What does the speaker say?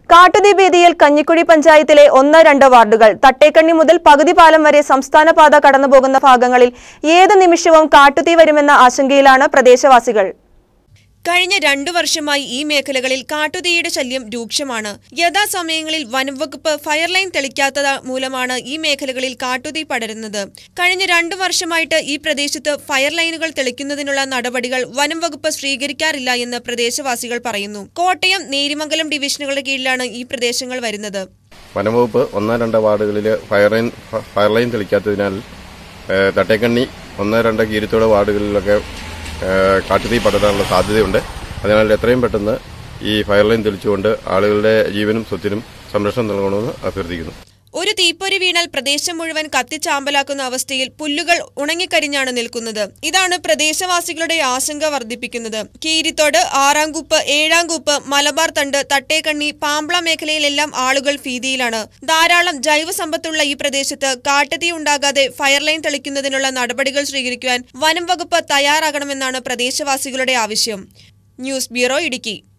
കാട്ടുതീ ഭീതിയിൽ കഞ്ഞിക്കുഴി പഞ്ചായത്തിലെ ഒന്ന് രണ്ട് വാർഡുകൾ തട്ടേക്കണ്ണി മുതൽ പകുതി പാലം വരെ സംസ്ഥാന പാത കടന്നുപോകുന്ന ഭാഗങ്ങളിൽ ഏത് നിമിഷവും കാട്ടുതീ വരുമെന്ന ആശങ്കയിലാണ് പ്രദേശവാസികൾ കഴിഞ്ഞ രണ്ടു വർഷമായി ഈ മേഖലകളിൽ കാട്ടുതീയുടെ ശല്യം രൂക്ഷമാണ് യഥാസമയങ്ങളിൽ വനംവകുപ്പ് ഫയർലൈൻ തെളിക്കാത്തത് മൂലമാണ് ഈ മേഖലകളിൽ കാട്ടുതീ പടരുന്നത് കഴിഞ്ഞ രണ്ടു വർഷമായിട്ട് ഈ പ്രദേശത്ത് ഫയർ ലൈനുകൾ തെളിക്കുന്നതിനുള്ള നടപടികൾ വനംവകുപ്പ് സ്വീകരിക്കാറില്ല എന്ന് പ്രദേശവാസികൾ പറയുന്നു കോട്ടയം നേരിമംഗലം ഡിവിഷനുകളുടെ കീഴിലാണ് ഈ പ്രദേശങ്ങൾ വരുന്നത് വനംവകുപ്പ് ഒന്നോ രണ്ടോ വാർഡുകളിൽ ഫയർ ലൈൻ ഫയർ ലൈൻ തെളിക്കാത്തതിനാൽ ഏഹ്, തട്ടേക്കണ്ണി ഒന്ന് രണ്ട് കീരിത്തോട് വാർഡുകളിലൊക്കെ ഏഹ്, കാട്ടുതീ പടരാനുള്ള സാധ്യതയുണ്ട് അതിനാൽ എത്രയും പെട്ടെന്ന് ഈ ഫയർ ലൈൻ തെളിച്ചുകൊണ്ട് ആളുകളുടെ ജീവനും സ്വത്തിനും സംരക്ഷണം നൽകണമെന്ന് അഭ്യർത്ഥിക്കുന്നു ഒരു തീപ്പൊരി വീണാൽ പ്രദേശം മുഴുവൻ കത്തിച്ചാമ്പലാക്കുന്ന അവസ്ഥയിൽ പുല്ലുകൾ ഉണങ്ങിക്കരിഞ്ഞാണ് നിൽക്കുന്നത് ഇതാണ് പ്രദേശവാസികളുടെ ആശങ്ക വർദ്ധിപ്പിക്കുന്നത് കീരിത്തോട് ആറാംകുപ്പ് ഏഴാംകുപ്പ് മലബാർ തണ്ട് തട്ടേക്കണ്ണി പാമ്പ്ള മേഖലയിലെല്ലാം ആളുകൾ ഭീതിയിലാണ് ധാരാളം ജൈവസമ്പത്തുള്ള ഈ പ്രദേശത്ത് കാട്ടുതീ ഉണ്ടാകാതെ ഫയർ ലൈൻ തെളിക്കുന്നതിനുള്ള നടപടികൾ സ്വീകരിക്കുവാൻ വനം വകുപ്പ് തയ്യാറാകണമെന്നാണ് പ്രദേശവാസികളുടെ ആവശ്യം ന്യൂസ് ബ്യൂറോ ഇടുക്കി